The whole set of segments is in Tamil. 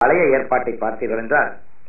பழைய ஏற்பாட்டை பார்த்தீர்கள் என்றால்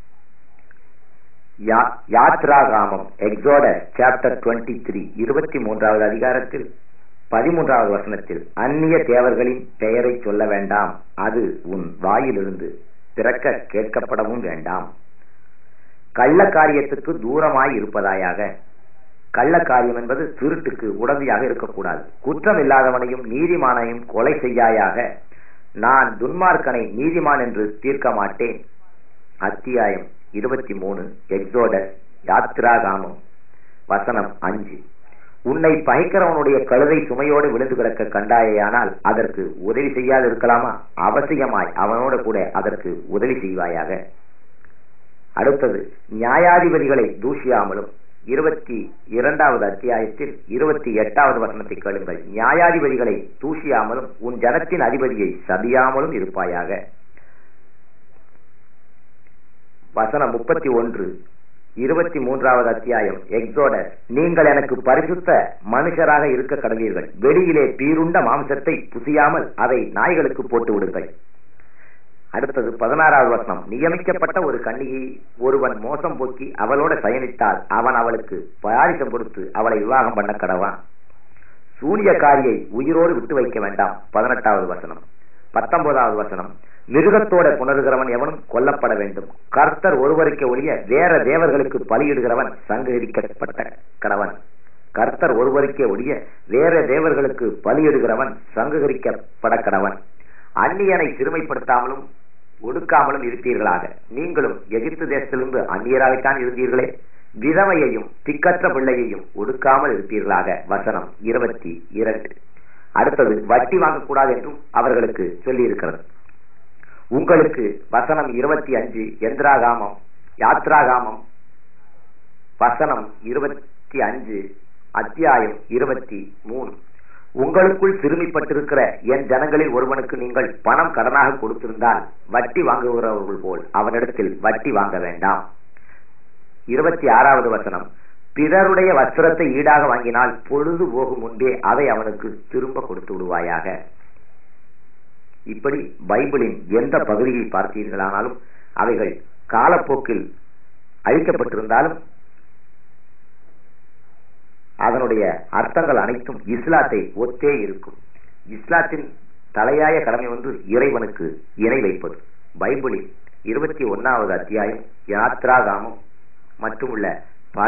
யா- யாத்ராகாமம் எக்ஸோடஸ் சாப்டர் டுவெண்ட்டி த்ரீ இருபத்தி மூன்றாவது அதிகாரத்தில் பதிமூன்றாவது வசனத்தில் அந்நிய தேவர்களின் பெயரை சொல்ல வேண்டாம் அது உன் வாயிலிருந்து பிறக்க கேட்கப்படவும் வேண்டாம் கள்ள காரியத்துக்கு தூரமாய் இருப்பதாயாக கள்ள காரியம் என்பது திருட்டுக்கு உடந்தையாக இருக்கக்கூடாது குற்றம் இல்லாதவனையும் நீதிமானையும் கொலை செய்யாயாக நான் துன்மார்க்கனை நீதிமான் என்று தீர்க்க மாட்டேன் அத்தியாயம் இருபத்தி மூணு எக்ஸோடஸ் யாத்ராகாமம் வசனம் அஞ்சு உன்னை பகைக்கிறவனுடைய கழுதை சுமையோடு விழுந்து கிடக்க கண்டாயேயானால் அதற்கு உதவி செய்யாது இருக்கலாமா அவசியமாய் அவனோட கூட அதற்கு உதவி செய்வாயாக அடுத்தது நியாயாதிபதிகளை தூஷியாமலும் இருபத்தி இரண்டாவது அத்தியாயத்தில் இருபத்தி எட்டாவது வசனத்தை கேளுங்கள் நியாயாதிபதிகளை தூஷியாமலும் உன் ஜனத்தின் அதிபதியை சபியாமலும் இருப்பாயாக வசனம் முப்பத்தி ஒன்று இருபத்தி மூன்றாவது அத்தியாயம் எக்ஸோடஸ் நீங்கள் எனக்கு பரிசுத்த மனுஷராக இருக்க கடவீர்கள் வெளியிலே பீருண்ட மாம்சத்தை புசியாமல் அதை நாய்களுக்கு போட்டு விடுங்கள் அடுத்தது பதினாறாவது வசனம் நியமிக்கப்பட்ட ஒரு கன்னிகை ஒருவன் மோசம் போக்கி அவளோட பயணித்தால் அவன் அவளுக்கு பாரிசம் கொடுத்து அவளை விவாகம் பண்ண கடவான் சூனியக்காரியை உயிரோடு விட்டு வைக்க வேண்டாம் பதினெட்டாவது வசனம் பத்தொன்பதாவது வசனம் மிருகத்தோட புணர்கிறவன் எவனும் கொல்லப்பட வேண்டும் கர்த்தர் ஒருவருக்கே ஒழிய வேற தேவர்களுக்கு பலியிடுகிறவன் சங்கரிக்கப்பட்ட கடவன் கர்த்தர் ஒருவருக்கே ஒழிய வேற தேவர்களுக்கு பலியிடுகிறவன் சங்கரிக்கப்பட கடவன் அந்நியனை சிறுமைப்படுத்தாமலும் ஒடுக்காமலும் இருப்பீர்களாக நீங்களும் எகிப்து தேசத்திலிருந்து அந்நியராகத்தான் இருந்தீர்களே விதவையையும் திக்கற்ற பிள்ளையையும் ஒடுக்காமல் இருப்பீர்களாக வசனம் இருபத்தி இரண்டு அடுத்தது வட்டி வாங்கக்கூடாது என்றும் அவர்களுக்கு சொல்லியிருக்கிறது உங்களுக்கு வசனம் இருபத்தி அஞ்சு எந்திராகாமம் யாத்ராகாமம் வசனம் இருபத்தி அஞ்சு அத்தியாயம் இருபத்தி மூணு உங்களுக்குள் சிறுமிப்பட்டிருக்கிற என் ஜனங்களில் ஒருவனுக்கு நீங்கள் பணம் கடனாக கொடுத்திருந்தால் வட்டி வாங்குகிறவர்கள் போல் அவனிடத்தில் வட்டி வாங்க வேண்டாம் இருபத்தி ஆறாவது வசனம் பிறருடைய வஸ்திரத்தை ஈடாக வாங்கினால் பொழுது போகும் முன்பே அதை அவனுக்கு திரும்ப கொடுத்து விடுவாயாக இப்படி பைபிளின் எந்த பகுதியை பார்த்தீர்களானாலும் அவைகள் காலப்போக்கில் அழிக்கப்பட்டிருந்தாலும் அதனுடைய அர்த்தங்கள் அனைத்தும் இஸ்லாத்தை ஒத்தே இருக்கும் இஸ்லாத்தின் தலையாய கடமை ஒன்று இறைவனுக்கு இணை வைப்பது பைபிளில் இருபத்தி ஒன்னாவது அத்தியாயம் யாத்ராகாமம் மற்றும் உள்ள பல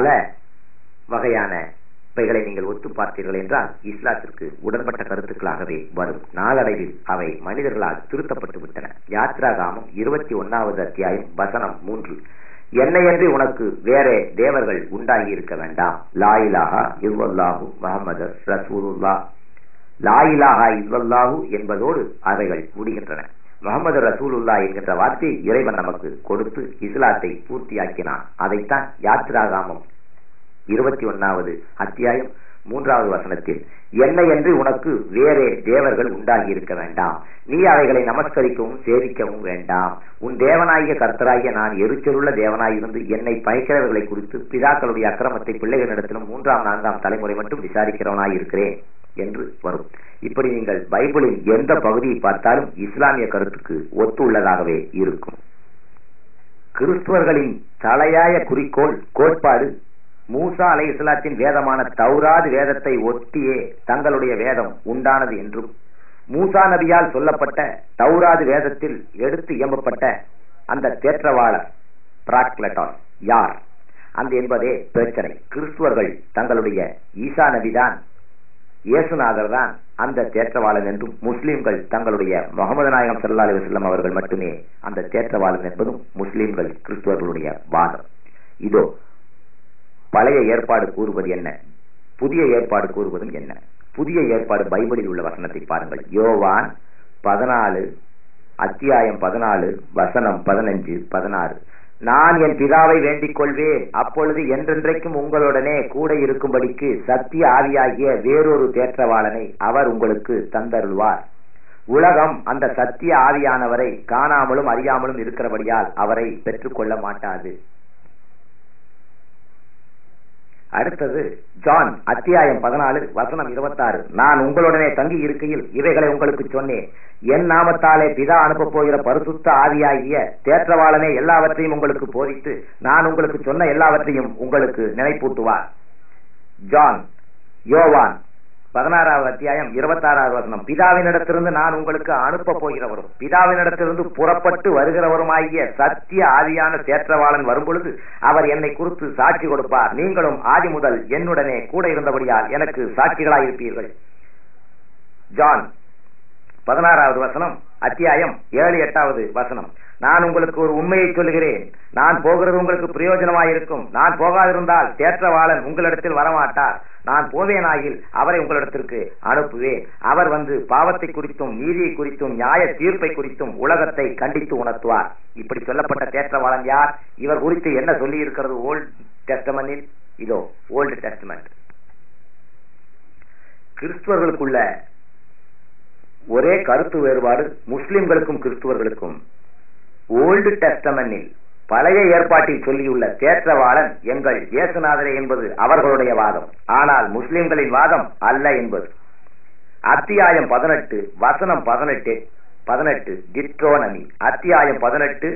வகையான இவைகளை நீங்கள் ஒத்து பார்த்தீர்கள் என்றால் இஸ்லாத்திற்கு உடன்பட்ட கருத்துக்களாகவே வரும் நாளடைவில் அவை மனிதர்களால் திருத்தப்பட்டு விட்டன யாத்ராகாமம் இருபத்தி ஒன்னாவது அத்தியாயம் வசனம் மூன்று என்னையன்றி உனக்கு வேற தேவர்கள் உண்டாகி இருக்க வேண்டாம் லாயிலாஹா இவ்வல்லாஹு முகமது ரசூலுல்லா லாயிலாஹா இவ்வல்லாஹு என்பதோடு அவைகள் முடிகின்றன முகமது ரசூலுல்லா என்கின்ற வார்த்தையை இறைவன் நமக்கு கொடுத்து இஸ்லாத்தை பூர்த்தியாக்கினான் அதைத்தான் யாத்ராகாமம் இருபத்தி ஒன்னாவது அத்தியாயம் மூன்றாவது வசனத்தில் என்னை என்று உனக்கு வேறே தேவர்கள் உண்டாகி இருக்க வேண்டாம் நீ அவைகளை நமஸ்கரிக்கவும் சேவிக்கவும் வேண்டாம் உன் தேவனாகிய கர்த்தராகிய நான் எரிச்சலுள்ள தேவனாயிருந்து என்னை பயக்கிறவர்களை குறித்து பிதாக்களுடைய அக்கிரமத்தை பிள்ளைகளிடத்திலும் மூன்றாம் நான்காம் தலைமுறை மட்டும் விசாரிக்கிறவனாய் இருக்கிறேன் என்று வரும் இப்படி நீங்கள் பைபிளின் எந்த பகுதியை பார்த்தாலும் இஸ்லாமிய கருத்துக்கு ஒத்து உள்ளதாகவே இருக்கும் கிறிஸ்துவர்களின் தலையாய குறிக்கோள் கோட்பாடு மூசா அலை இஸ்லாத்தின் வேதமான தௌராது வேதத்தை ஒட்டியே தங்களுடைய வேதம் உண்டானது என்றும் மூசா நபியால் சொல்லப்பட்ட தௌராது வேதத்தில் எடுத்து இயம்பப்பட்ட அந்த தேற்றவாளர் பிராக்லட்டான் யார் அந்த என்பதே பிரச்சனை கிறிஸ்துவர்கள் தங்களுடைய ஈசா நபிதான் இயேசுநாதர் தான் அந்த தேற்றவாளன் என்றும் முஸ்லிம்கள் தங்களுடைய முகமது நாயகம் சல்லா அலி வசல்லம் அவர்கள் மட்டுமே அந்த தேற்றவாளன் என்பதும் முஸ்லிம்கள் கிறிஸ்துவர்களுடைய வாதம் இதோ பழைய ஏற்பாடு கூறுவது என்ன புதிய ஏற்பாடு கூறுவதும் என்ன புதிய ஏற்பாடு பைபிளில் உள்ள வசனத்தை பாருங்கள் யோவான் பதினாலு அத்தியாயம் பதினாலு வசனம் பதினஞ்சு பதினாறு நான் என் பிதாவை வேண்டிக் கொள்வேன் அப்பொழுது என்றென்றைக்கும் உங்களுடனே கூட இருக்கும்படிக்கு சத்திய ஆவியாகிய வேறொரு தேற்றவாளனை அவர் உங்களுக்கு தந்தருள்வார் உலகம் அந்த சத்திய ஆவியானவரை காணாமலும் அறியாமலும் இருக்கிறபடியால் அவரை பெற்றுக்கொள்ள மாட்டாது அடுத்தது ஜான் அத்தியாயம் பதினாலு வசனம் இருபத்தாறு நான் உங்களுடனே தங்கி இருக்கையில் இவைகளை உங்களுக்கு சொன்னேன் என் நாமத்தாலே பிதா அனுப்பப் போகிற பரிசுத்த ஆவியாகிய தேற்றவாளனே எல்லாவற்றையும் உங்களுக்கு போதித்து நான் உங்களுக்கு சொன்ன எல்லாவற்றையும் உங்களுக்கு நினைப்பூட்டுவார் ஜான் யோவான் பதினாறாவது அத்தியாயம் இருபத்தாறாவது வசனம் பிதாவினிடத்திலிருந்து நான் உங்களுக்கு அனுப்ப போகிறவரும் பிதாவினிடத்திலிருந்து புறப்பட்டு வருகிறவருமாகிய சத்திய ஆதியான தேற்றவாளன் வரும்பொழுது அவர் என்னை குறித்து சாட்சி கொடுப்பார் நீங்களும் ஆதி முதல் என்னுடனே கூட இருந்தபடியால் எனக்கு சாட்சிகளாய் இருப்பீர்கள் ஜான் பதினாறாவது வசனம் அத்தியாயம் ஏழு எட்டாவது வசனம் நான் உங்களுக்கு ஒரு உண்மையை சொல்லுகிறேன் நான் போகிறது உங்களுக்கு பிரயோஜனமாயிருக்கும் நான் போகாதிருந்தால் தேற்றவாளன் உங்களிடத்தில் வரமாட்டார் நான் போவேனாயில் அவரை உங்களிடத்திற்கு அனுப்புவேன் அவர் வந்து பாவத்தை குறித்தும் நீதியை குறித்தும் நியாய தீர்ப்பை குறித்தும் உலகத்தை கண்டித்து உணர்த்துவார் இப்படி சொல்லப்பட்ட தேற்றவாளன் யார் இவர் குறித்து என்ன சொல்லி இருக்கிறது ஓல்ட் டெஸ்டமனில் இதோ ஓல்டு டெஸ்டமெண்ட் கிறிஸ்துவர்களுக்குள்ள ஒரே கருத்து வேறுபாடு முஸ்லிம்களுக்கும் கிறிஸ்துவர்களுக்கும் ஓல்டு டெஸ்டமனில் பழைய ஏற்பாட்டில் சொல்லியுள்ள தேற்றவாளன் எங்கள் இயேசுநாதரே என்பது அவர்களுடைய வாதம் ஆனால் முஸ்லிம்களின் வாதம் அல்ல என்பது அத்தியாயம் பதினெட்டு வசனம் பதினெட்டு பதினெட்டு டிட்ரோனமி அத்தியாயம் பதினெட்டு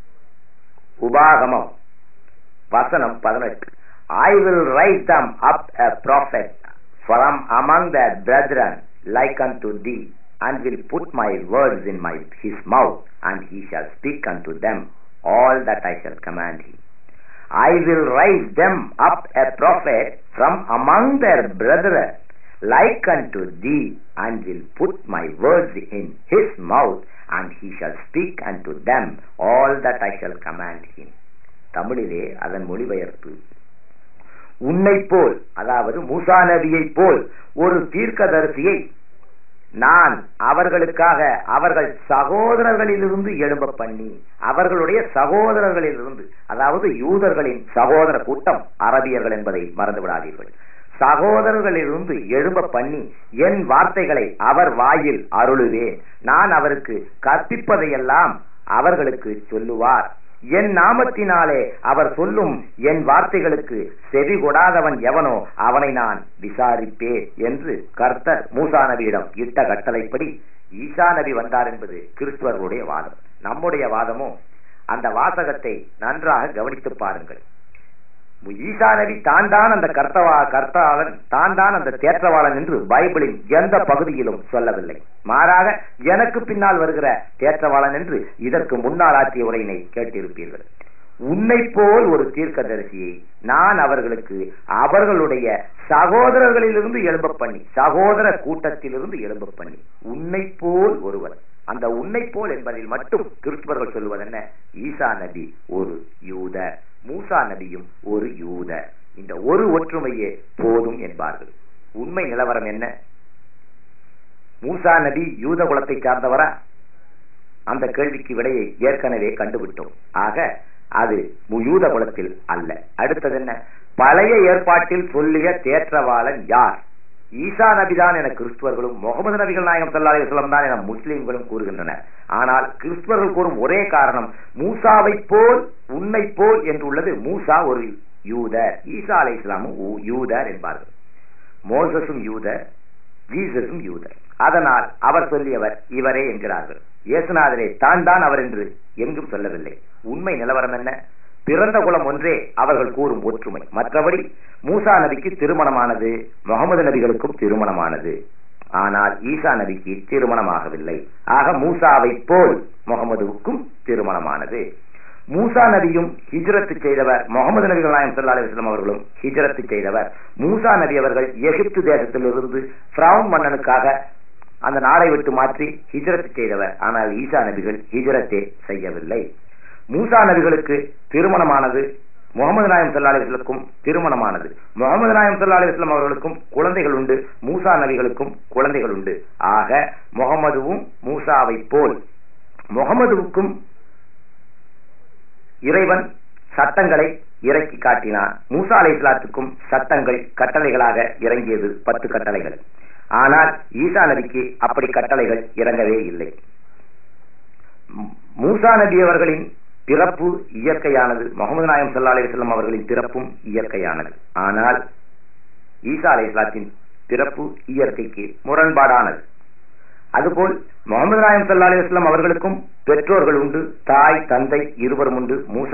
உபாகமம் வசனம் பதினெட்டு I will raise them up a prophet from among their brethren like unto thee and will put my words in my his mouth and he shall speak unto them all that I shall command him. I will raise them up a prophet from among their brethren like unto thee and will put my words in his mouth and he shall speak unto them all that I shall command him. தமிழிலே அதன் மொழிபெயர்ப்பு உன்னை போல் அதாவது மூசா நபியைப் போல் ஒரு தீர்க்கதரிசியை நான் அவர்களுக்காக அவர்கள் சகோதரர்களிலிருந்து எழும்ப பண்ணி அவர்களுடைய சகோதரர்களிலிருந்து அதாவது யூதர்களின் சகோதர கூட்டம் அரபியர்கள் என்பதை மறந்து விடாதீர்கள் சகோதரர்களிலிருந்து எழும்ப பண்ணி என் வார்த்தைகளை அவர் வாயில் அருளுவேன் நான் அவருக்கு கற்பிப்பதையெல்லாம் அவர்களுக்கு சொல்லுவார் என் நாமத்தினாலே அவர் சொல்லும் என் வார்த்தைகளுக்கு செவி கொடாதவன் எவனோ அவனை நான் விசாரிப்பேன் என்று கர்த்தர் மூசா நபியிடம் இட்ட கட்டளைப்படி ஈசா நபி வந்தார் என்பது கிறிஸ்துவர்களுடைய வாதம் நம்முடைய வாதமோ அந்த வாசகத்தை நன்றாக கவனித்து பாருங்கள் ஈசா நபி தான் தான் அந்த கர்த்தவா கர்த்தாளன் தான் தான் அந்த தேற்றவாளன் என்று பைபிளின் எந்த பகுதியிலும் சொல்லவில்லை மாறாக எனக்கு பின்னால் வருகிற தேற்றவாளன் என்று இதற்கு முன்னால் ஆற்றிய உரையினை கேட்டிருப்பீர்கள் உன்னை போல் ஒரு தீர்க்கதரிசியை நான் அவர்களுக்கு அவர்களுடைய சகோதரர்களிலிருந்து எழும்ப பண்ணி சகோதர கூட்டத்திலிருந்து எழும்ப பண்ணி உன்னை போல் ஒருவர் அந்த உன்னை போல் என்பதில் மட்டும் கிறிஸ்துவர்கள் சொல்வது என்ன ஈசா நபி ஒரு யூத மூசா நபியும் ஒரு யூத இந்த ஒரு ஒற்றுமையே போதும் என்பார்கள் உண்மை நிலவரம் என்ன மூசா நபி யூத குலத்தை சார்ந்தவரா அந்த கேள்விக்கு விடையை ஏற்கனவே கண்டுவிட்டோம் ஆக அது யூத குலத்தில் அல்ல அடுத்தது என்ன பழைய ஏற்பாட்டில் சொல்லிய தேற்றவாளன் யார் ஈசா நபிதான் என கிறிஸ்துவர்களும் முகமது நபிகள் நாயகம் சல்லா அலிஸ்லாம் தான் என முஸ்லிம்களும் கூறுகின்றனர் ஆனால் கிறிஸ்துவர்கள் கூறும் ஒரே காரணம் மூசாவை போல் உன்னை போல் என்று உள்ளது மூசா ஒரு யூதர் ஈசா அலை இஸ்லாமும் யூதர் என்பார்கள் மோசஸும் யூதர் ஜீசஸும் யூதர் அதனால் அவர் சொல்லியவர் இவரே என்கிறார்கள் இயேசுநாதரே தான் தான் அவர் என்று எங்கும் சொல்லவில்லை உண்மை நிலவரம் என்ன பிறந்த குலம் ஒன்றே அவர்கள் கூறும் ஒற்றுமை மற்றபடி மூசா நபிக்கு திருமணமானது முகமது நபிகளுக்கும் திருமணமானது ஆனால் ஈசா நபிக்கு திருமணமாகவில்லை ஆக மூசாவை போல் முகமதுவுக்கும் திருமணமானது மூசா நபியும் ஹிஜ்ரத்து செய்தவர் முகமது நபிகள் நாயம் சல்லா அலிஸ்லாம் அவர்களும் ஹிஜ்ரத்து செய்தவர் மூசா நபி அவர்கள் எகிப்து தேசத்திலிருந்து பிரவுன் மன்னனுக்காக அந்த நாடை விட்டு மாற்றி ஹிஜ்ரத்து செய்தவர் ஆனால் ஈசா நபிகள் ஹிஜ்ரத்தே செய்யவில்லை மூசா நபிகளுக்கு திருமணமானது முகமது நாயம் சல்லா அலிஸ்லுக்கும் திருமணமானது முகமது நாயம் சல்லா அலிஸ்லாம் அவர்களுக்கும் குழந்தைகள் உண்டு மூசா நபிகளுக்கும் குழந்தைகள் உண்டு ஆக முகமதுவும் மூசாவை போல் முகமதுவுக்கும் இறைவன் சட்டங்களை இறக்கி காட்டினார் மூசா அலை இஸ்லாத்துக்கும் சட்டங்கள் கட்டளைகளாக இறங்கியது பத்து கட்டளைகள் ஆனால் ஈசா நபிக்கு அப்படி கட்டளைகள் இறங்கவே இல்லை மூசா நபி அவர்களின் பிறப்பு இயற்கையானது முகமது நாயம் சல்லா அலிஸ்லாம் அவர்களின் பிறப்பும் இயற்கையானது ஆனால் ஈசா அலை இஸ்லாத்தின் பிறப்பு இயற்கைக்கு முரண்பாடானது அதுபோல் முகமது நாயம் சல்லா அலிஸ்லாம் அவர்களுக்கும் பெற்றோர்கள் உண்டு தாய் தந்தை இருவரும் உண்டு மூசா